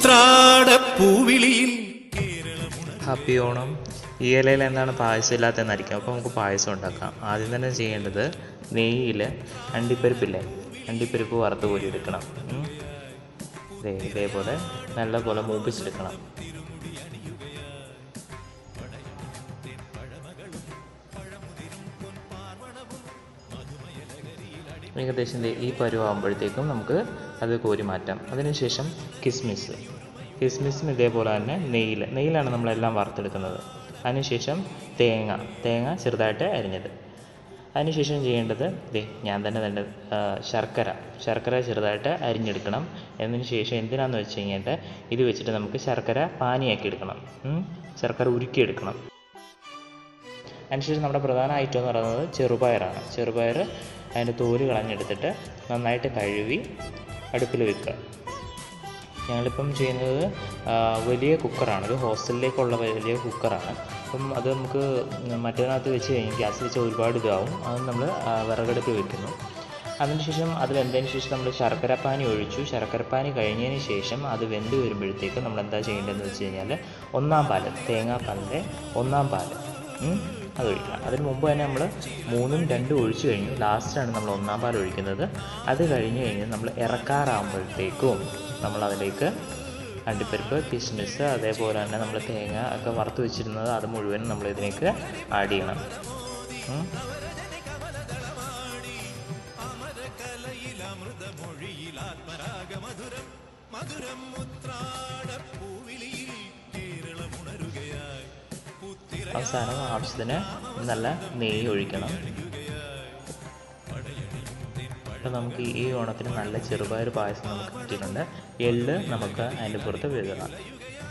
ഉത്രാടപ്പൂവിളിയിൽ happy Onam ഈ ഇലയിൽ എന്താണ് പായസം ഇല്ലാത്തതെന്നായിരിക്കും അപ്പോൾ നമുക്ക് പായസം ഉണ്ടാക്കാം ആദ്യം തന്നെ ചെയ്യേണ്ടത് നെയ്യിൽ അണ്ടിപ്പരിപ്പില്ലേ അണ്ടിപ്പരിപ്പ് വറുത്ത് കോരി എടുക്കണം ഉം. ദേ ഇതേപോലെ നല്ല പോലെ മൂപ്പിച്ചെടുക്കണം ഏകദേശം ദേ ഈ പരുവാകുമ്പോഴത്തേക്കും നമുക്ക് അത് കോരി മാറ്റാം അതിനുശേഷം കിസ്മിസ് കിസ്മിസും ഇതേപോലെ തന്നെ നെയ്യിൽ നെയ്യിലാണ് നമ്മളെല്ലാം വറുത്തെടുക്കുന്നത് അതിനുശേഷം തേങ്ങ തേങ്ങ ചെറുതായിട്ട് അരിഞ്ഞത് അതിനുശേഷം ചെയ്യേണ്ടത് ദേ ഞാൻ തന്നെ തന്നെ ആ, ശർക്കര ശർക്കര ചെറുതായിട്ട് അരിഞ്ഞെടുക്കണം എന്നതിന് ശേഷം എന്തിനാന്ന് വെച്ച് കഴിഞ്ഞിട്ട് ഇത് വെച്ചിട്ട് നമുക്ക് ശർക്കര പാനിയാക്കി എടുക്കണം ഉം. ശർക്കര ഉരുക്കിയെടുക്കണം അതിനുശേഷം നമ്മുടെ പ്രധാന ഐറ്റം എന്ന് പറയുന്നത് ചെറുപയറാണ് ചെറുപയർ അതിൻ്റെ തോല് കളഞ്ഞെടുത്തിട്ട് നന്നായിട്ട് കഴുകി അടുപ്പിൽ വെക്കുക ഞങ്ങളിപ്പം ചെയ്യുന്നത് ആ, വലിയ കുക്കറാണ് ഒരു ഹോസ്റ്റലിലേക്കുള്ള വലിയ കുക്കറാണ് അപ്പം അത് നമുക്ക് മറ്റേതിനകത്ത് വെച്ച് കഴിഞ്ഞ് ഗ്യാസ് വെച്ച് ഒരുപാട് ഇതാവും അത് നമ്മൾ വിറകടുപ്പിൽ വെക്കുന്നു അതിനുശേഷം അത് വെന്തതിന് ശേഷം നമ്മൾ ശർക്കരപ്പാനി ഒഴിച്ചു ശർക്കരപ്പാനി കഴിഞ്ഞതിന് ശേഷം അത് വെന്ത് വരുമ്പോഴത്തേക്ക് നമ്മൾ എന്താ ചെയ്യേണ്ടതെന്ന് വെച്ച് കഴിഞ്ഞാൽ ഒന്നാം പാല് തേങ്ങാപ്പാലിൻ്റെ ഒന്നാം പാല് ഉം, അത് ഒഴിക്കണം അതിന് മുമ്പ് തന്നെ നമ്മൾ മൂന്നും രണ്ടും ഒഴിച്ചു കഴിഞ്ഞു ലാസ്റ്റാണ് നമ്മൾ ഒന്നാം പാൽ ഒഴിക്കുന്നത് അത് കഴിഞ്ഞ് കഴിഞ്ഞ് നമ്മൾ ഇറക്കാറാകുമ്പോഴത്തേക്കും നമ്മൾ അതിലേക്ക് അണ്ടിപ്പരിപ്പ് കിസ്മിസ് അതേപോലെ തന്നെ നമ്മൾ തേങ്ങ ഒക്കെ വറുത്ത് വെച്ചിരുന്നത് അത് മുഴുവൻ നമ്മൾ ഇതിലേക്ക് ആഡ് ചെയ്യണം ഉം. അവസാനം ആവശ്യത്തിന് നല്ല നെയ്യ് ഒഴിക്കണം അപ്പോൾ നമുക്ക് ഈ ഓണത്തിന് നല്ല ചെറുപയർ പായസം നമുക്ക് കിട്ടിയിട്ടുണ്ട് എള്ള് നമുക്ക് അതിൻ്റെ പുറത്ത് വിതറാം